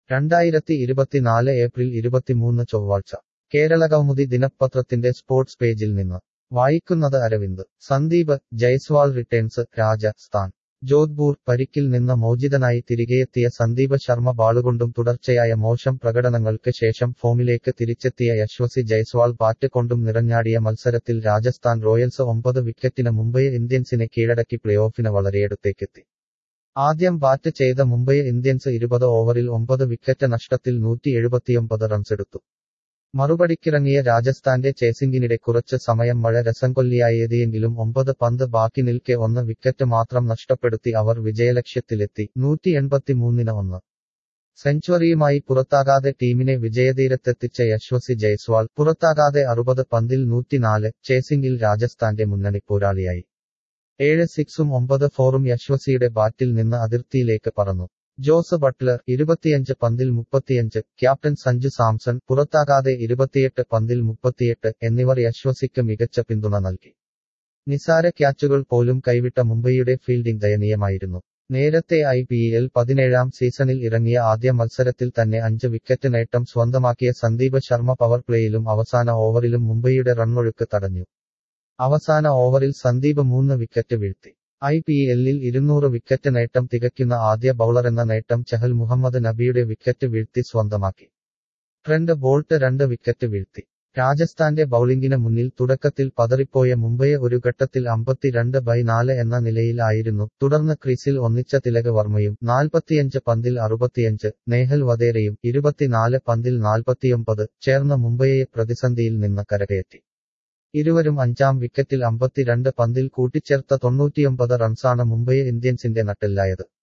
രണ്ടായിരത്തി ഇരുപത്തിനാല് ഏപ്രിൽ ഇരുപത്തിമൂന്ന് ചൊവ്വാഴ്ച കേരള കൗമുദി ദിനപത്രത്തിന്റെ സ്പോർട്സ് പേജിൽ നിന്ന് വായിക്കുന്നത് അരവിന്ദ് സന്ദീപ് ജയ്സ്വാൾ റിട്ടേൺസ് രാജസ്ഥാൻ ജോധ്പൂർ പരിക്കിൽ നിന്ന് മോചിതനായി തിരികെയെത്തിയ സന്ദീപ് ശർമ്മ ബാളുകൊണ്ടും തുടർച്ചയായ മോശം പ്രകടനങ്ങൾക്ക് ശേഷം ഫോമിലേക്ക് തിരിച്ചെത്തിയ യശ്വസി ജയ്സ്വാൾ ബാറ്റ് കൊണ്ടും നിറഞ്ഞാടിയ മത്സരത്തിൽ രാജസ്ഥാൻ റോയൽസ് ഒമ്പത് വിക്കറ്റിന് മുംബൈ ഇന്ത്യൻസിനെ കീഴടക്കി പ്ലേഓഫിന് വളരെയടുത്തേക്കെത്തി ആദ്യം ബാറ്റ് ചെയ്ത മുംബൈ ഇന്ത്യൻസ് ഇരുപത് ഓവറിൽ ഒമ്പത് വിക്കറ്റ് നഷ്ടത്തിൽ നൂറ്റി എഴുപത്തിയൊമ്പത് റൺസെടുത്തു മറുപടിക്കിറങ്ങിയ രാജസ്ഥാന്റെ ചേസിംഗിനിടെ കുറച്ച് സമയം മഴ രസംകൊല്ലിയായതെങ്കിലും ഒമ്പത് പന്ത് ബാക്കി നിൽക്കെ ഒന്ന് വിക്കറ്റ് മാത്രം നഷ്ടപ്പെടുത്തി അവർ വിജയലക്ഷ്യത്തിലെത്തി നൂറ്റി എൺപത്തിമൂന്നിന് ഒന്ന് സെഞ്ചുറിയുമായി പുറത്താകാതെ ടീമിനെ വിജയതീരത്തെത്തിച്ച യശ്വസി ജയ്സ്വാൾ പുറത്താകാതെ അറുപത് പന്തിൽ നൂറ്റിനാല് ചേസിംഗിൽ രാജസ്ഥാന്റെ മുന്നണി പോരാളിയായി ഏഴ് സിക്സും ഒമ്പത് ഫോറും യശ്വസിയുടെ ബാറ്റിൽ നിന്ന് അതിർത്തിയിലേക്ക് പറന്നു ജോസ് ബട്ട്ലർ ഇരുപത്തിയഞ്ച് പന്തിൽ മുപ്പത്തിയഞ്ച് ക്യാപ്റ്റൻ സഞ്ജു സാംസൺ പുറത്താകാതെ ഇരുപത്തിയെട്ട് പന്തിൽ മുപ്പത്തിയെട്ട് എന്നിവർ യശ്വസിക്ക് മികച്ച പിന്തുണ നൽകി നിസാര ക്യാച്ചുകൾ പോലും കൈവിട്ട മുംബൈയുടെ ഫീൽഡിംഗ് ദയനീയമായിരുന്നു നേരത്തെ ഐ പി എൽ പതിനേഴാം സീസണിൽ ഇറങ്ങിയ ആദ്യ മത്സരത്തിൽ തന്നെ അഞ്ച് വിക്കറ്റ് നേട്ടം സ്വന്തമാക്കിയ സന്ദീപ് ശർമ്മ പവർ പ്ലേയിലും അവസാന ഓവറിലും മുംബൈയുടെ റണ്ണൊഴുക്ക് തടഞ്ഞു അവസാന ഓവറിൽ സന്ദീപ് മൂന്ന് വിക്കറ്റ് വീഴ്ത്തി ഐ പി എല്ലിൽ ഇരുന്നൂറ് വിക്കറ്റ് നേട്ടം തികയ്ക്കുന്ന ആദ്യ ബൌളറെന്ന നേട്ടം ചഹൽ മുഹമ്മദ് നബിയുടെ വിക്കറ്റ് വീഴ്ത്തി സ്വന്തമാക്കി ട്രെൻഡ് ബോൾട്ട് രണ്ട് വിക്കറ്റ് വീഴ്ത്തി രാജസ്ഥാന്റെ ബൌളിംഗിന് മുന്നിൽ തുടക്കത്തിൽ പതറിപ്പോയ മുംബൈയെ ഒരു ഘട്ടത്തിൽ അമ്പത്തിരണ്ട് ബൈ നാല് എന്ന നിലയിലായിരുന്നു തുടർന്ന് ക്രീസിൽ ഒന്നിച്ച തിലക് വർമ്മയും നാൽപ്പത്തിയഞ്ച് പന്തിൽ അറുപത്തിയഞ്ച് നേഹൽ വധേരയും ഇരുപത്തിനാല് പന്തിൽ നാൽപ്പത്തിയൊമ്പത് ചേർന്ന് മുംബൈയെ പ്രതിസന്ധിയിൽ നിന്ന് കരകയറ്റി ഇരുവരും അഞ്ചാം വിക്കറ്റിൽ അമ്പത്തിരണ്ട് പന്തിൽ കൂട്ടിച്ചേർത്ത തൊണ്ണൂറ്റിയൊമ്പത് റൺസാണ് മുംബൈ ഇന്ത്യൻസിന്റെ നട്ടെല്ലായത്